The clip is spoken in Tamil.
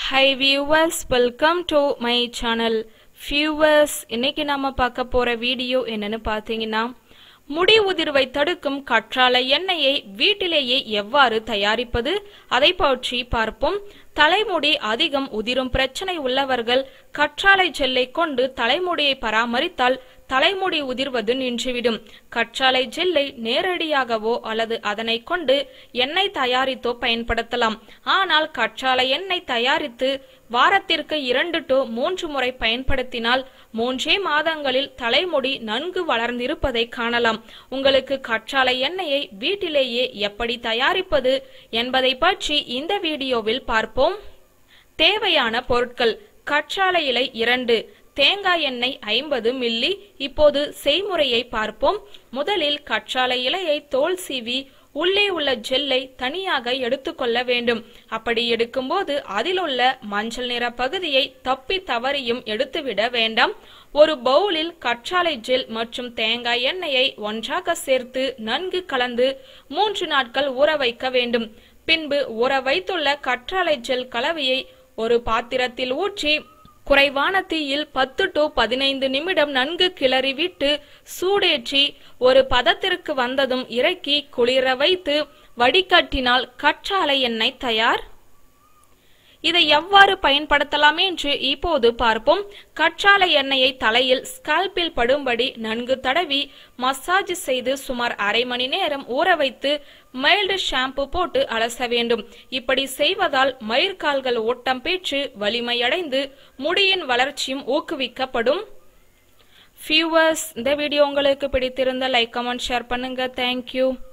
high viewers welcome to my channel viewers இன்னைக்கு நாம பார்க்க போற வீடியோ என்னன்னு பார்த்தீங்கன்னா முடி உதிர்வை தடுக்கும் கற்றாழை எண்ணெயை வீட்டிலேயே எவ்வாறு தயாரிப்பது அதை பற்றி பார்ப்போம் தலைமுடி அதிகம் உதிரும் பிரச்சனை உள்ளவர்கள் கற்றாழை ஜெல்லை கொண்டு தலைமுடியை பராமரித்தால் தலைமுடி உதிர்வது நின்றுவிடும் கற்றாழை ஜெல்லை நேரடியாகவோ அல்லது அதனை கொண்டு எண்ணெய் தயாரித்தோ பயன்படுத்தலாம் ஆனால் கற்றாழை எண்ணெய் தயாரித்து வாரத்திற்கு இரண்டு டு மூன்று முறை பயன்படுத்தினால் மூன்றே மாதங்களில் தலைமுடி நன்கு வளர்ந்திருப்பதை காணலாம் உங்களுக்கு கற்றாழை எண்ணெயை வீட்டிலேயே எப்படி தயாரிப்பது என்பதை பற்றி இந்த வீடியோவில் பார்ப்போம் தேவையான பொருட்கள் கற்றாழை இலை இரண்டு தேங்காய் எண்ணெய் ஐம்பது மில்லி இப்போது செய்முறையை பார்ப்போம் முதலில் கற்றாழை இலையை தோல் சீவி உள்ளே உள்ள ஜெல்லை தனியாக எடுத்துக்கொள்ள வேண்டும் அப்படி எடுக்கும்போது அதில் உள்ள மஞ்சள் நிற பகுதியை தப்பி தவறியும் எடுத்துவிட வேண்டாம் ஒரு பவுலில் கற்றாழை ஜெல் மற்றும் தேங்காய் எண்ணெயை ஒன்றாக சேர்த்து நன்கு கலந்து மூன்று நாட்கள் ஊற வைக்க வேண்டும் பின்பு ஊற வைத்துள்ள கற்றாழை ஜெல் கலவையை ஒரு பாத்திரத்தில் ஊற்றி குறைவான தீயில் பத்து டு பதினைந்து நிமிடம் நன்கு கிளறி விட்டு சூடேற்றி ஒரு பதத்திற்கு வந்ததும் இறக்கி குளிர வைத்து வடிகட்டினால் கற்றாழை எண்ணெய் தயார் இதை எவ்வாறு பயன்படுத்தலாம் என்று இப்போது பார்ப்போம் கற்றாழை எண்ணெயை தலையில் ஸ்கால்பில் படும்படி நன்கு தடவி மசாஜ் செய்து சுமார் அரை மணி நேரம் ஊற வைத்து மைல்டு ஷாம்பு போட்டு அலச வேண்டும் இப்படி செய்வதால் மயிர்கால்கள் ஓட்டம் பெற்று வலிமையடைந்து முடியின் வளர்ச்சியும் ஊக்குவிக்கப்படும் வியூவர்ஸ் இந்த வீடியோ உங்களுக்கு பிடித்திருந்த லைக் கமெண்ட் ஷேர் பண்ணுங்க தேங்க்யூ